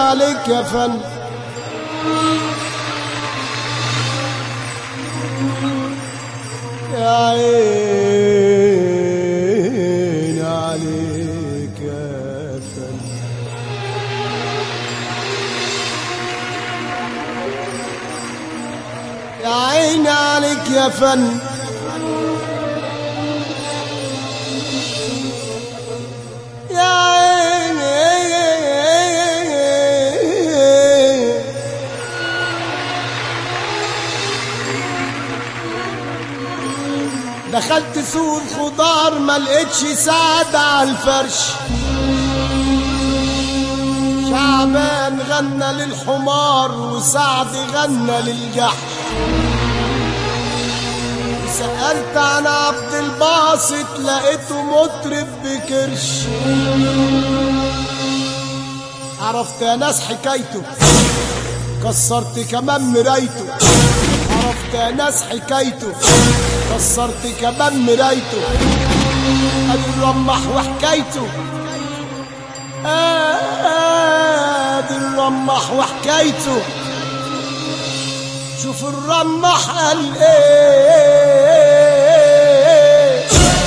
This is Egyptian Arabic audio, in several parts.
عليك يا فن يا عين عليك يا فن يا عين عليك يا فن يا عين دخلت سوق خضار ما لقيتش سعد على الفرش شعبان غنى للحمار وسعد غنى للجحش سألت عن عبد الباسط لقيته مطرب بكرش عرفت يا ناس حكايته كسرت كمان مرايته عرفت يا ناس حكايته كسرت كمان مرايته ادي الرمح وحكايته ادي الرمح وحكايته شوف الرمح قال ايه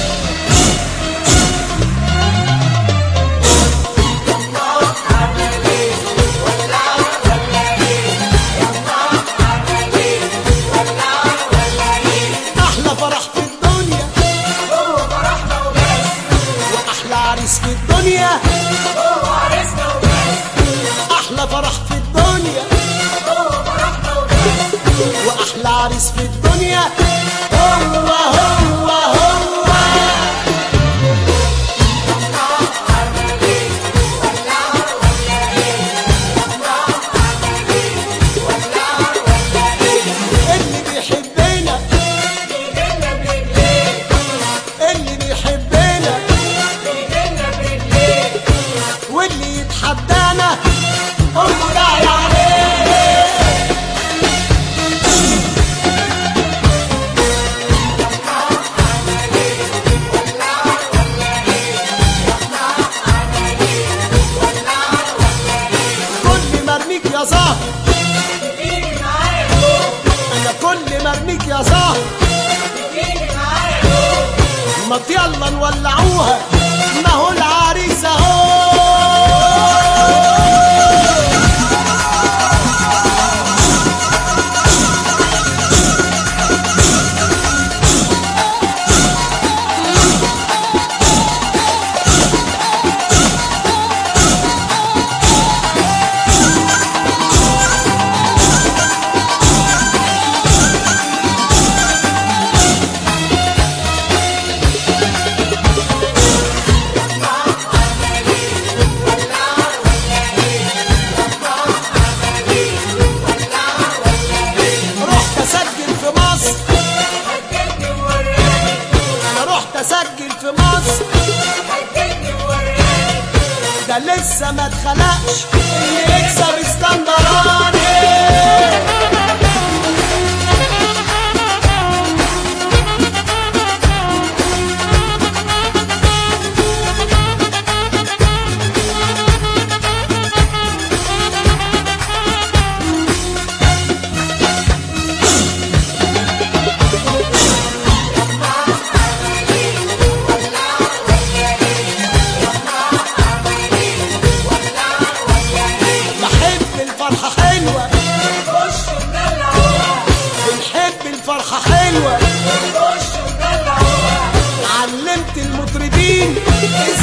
احلى فرح في الدنيا هو فرحنا وبس واحلى عريس في الدنيا هو عرسنا وبس احلى فرح في الدنيا هو فرحنا وبس واحلى عريس في الدنيا هو هو هو اللي بيحبنا بيجينا برجليه اللي بيحبنا بيجينا برجليه واللي يتحدانا هو داعي عليه كل ما ارميك يا زهر تيجي معايا فوق انا كل ما ارميك يا زهر تيجي معايا فوق ما يلا نولعوها ما هو العريس اهو رحت اسجل في مصر هتجني ووراني انا رحت اسجل في مصر هتجني ووراني ده لسه ما اتخلقش اللي يكسب اسكندراني بحب الفرحة حلوة خش ندلعوها بنحب الفرحة حلوة خش ندلعوها علمت المطربين ازاي